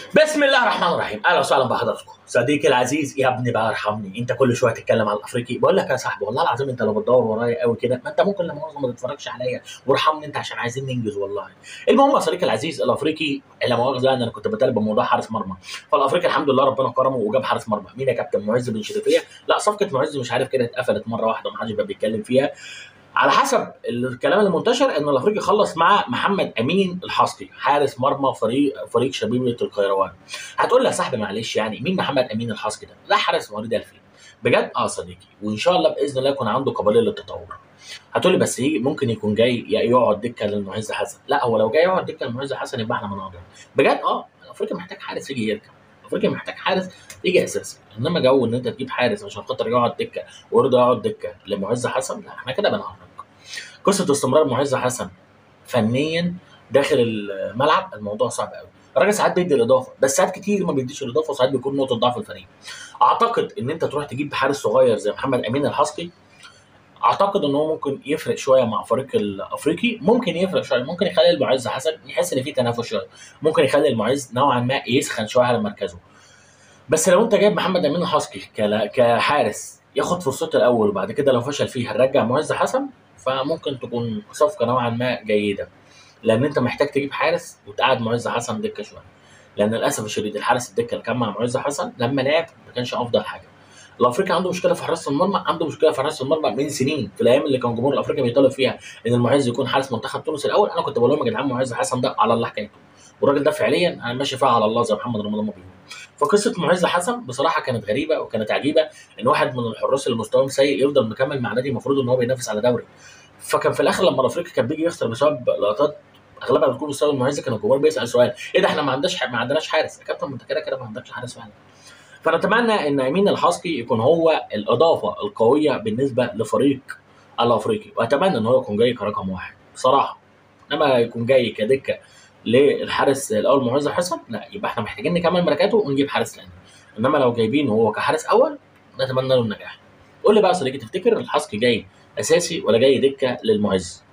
بسم الله الرحمن الرحيم اهلا وسهلا بحضراتكم صديقي العزيز يا ابني بقى ارحمني انت كل شويه تتكلم على الافريقي بقول لك يا صاحبي والله العظيم انت لو بتدور ورايا قوي كده ما انت ممكن لما مؤاخذه ما تتفرجش عليا وارحمني انت عشان عايزين ننجز والله المهم يا صديقي العزيز الافريقي لا مؤاخذه يعني انا كنت بتكلم بموضوع حارس مرمى فالافريقي الحمد لله ربنا كرمه وجاب حارس مرمى مين يا كابتن معز بن شريفيه لا صفقه معز مش عارف كده اتقفلت مره واحده ومحدش بقى بيتكلم فيها على حسب الكلام المنتشر ان الافريقي خلص مع محمد امين الحصري حارس مرمى فريق فريق شبيبه القيروان هتقول لي يا صاحبي معلش يعني مين محمد امين الحصري ده لا حارس مواليد 2000 بجد اه صديقي وان شاء الله باذن الله يكون عنده قابليه للتطور هتقول لي بس يجي ممكن يكون جاي يقعد دكه للمعز حسن لا هو لو جاي يقعد دكه للمعز حسن يبقى احنا مناضل بجد اه الافريقي محتاج حارس يجي يركب الافريقي محتاج حارس يجي اساسي انما جو ان انت تجيب حارس عشان خاطر يقعد دكه ويرضى يقعد دكه لمعز حسن لا احنا كده بنهرج قصه استمرار معز حسن فنيا داخل الملعب الموضوع صعب قوي الراجل ساعات بيدي الاضافه بس ساعات كتير ما بيديش الاضافه وساعات بيكون نقطه ضعف الفريق اعتقد ان انت تروح تجيب حارس صغير زي محمد امين الحصقي اعتقد ان هو ممكن يفرق شويه مع فريق الافريقي ممكن يفرق شويه ممكن يخلي المعز حسن يحس ان في تنافس شويه ممكن يخلي المعز نوعا ما يسخن شويه على مركزه بس لو انت جايب محمد امين الحصقي كحارس ياخد فرصته الاول وبعد كده لو فشل فيه هنرجع معز حسن فممكن تكون صفقه نوعا ما جيده لان انت محتاج تجيب حارس وتقعد معز حسن دكه شويه لان للاسف الشديد الحارس الدكه اللي كان مع معز حسن لما لعب ما كانش افضل حاجه الافريقي عنده مشكله في حراسه المرمى عنده مشكله في حراسه المرمى من سنين في الايام اللي كان جمهور الافريقي بيطالب فيها ان المعز يكون حارس منتخب تونس الاول انا كنت بقول لهم يا جدعان معز حسن ده على الله حكايته والراجل ده فعليا انا ماشي فيها على الله زي محمد رمضان ما بيقول فقصه معز حسن بصراحه كانت غريبه وكانت عجيبه ان واحد من الحراس اللي مستواهم سيء يفضل مكمل مع نادي المفروض ان هو بينافس على دوري فكان في الاخر لما الافريقي كان بيجي يخسر بسبب لقطات اغلبها بتكون بسبب المعز كان الجمهور بيسال سؤال ايه ده احنا ما عندناش ما عندناش حارس يا كابتن ما انت كده كده ما عندكش حارس فعلا فنتمنى ان امين الحصقي يكون هو الاضافه القويه بالنسبه لفريق الافريقي واتمنى ان هو يكون جاي كرقم واحد بصراحه انما يكون جاي كدكه للحارس الاول معز حسن لا يبقى احنا محتاجين نكمل ملكاته ونجيب حارس ثاني انما لو جايبينه هو كحارس اول نتمنى له النجاح قول لي بقى يا صديقي تفتكر الحصقي جاي اساسي ولا جاي دكه للمعز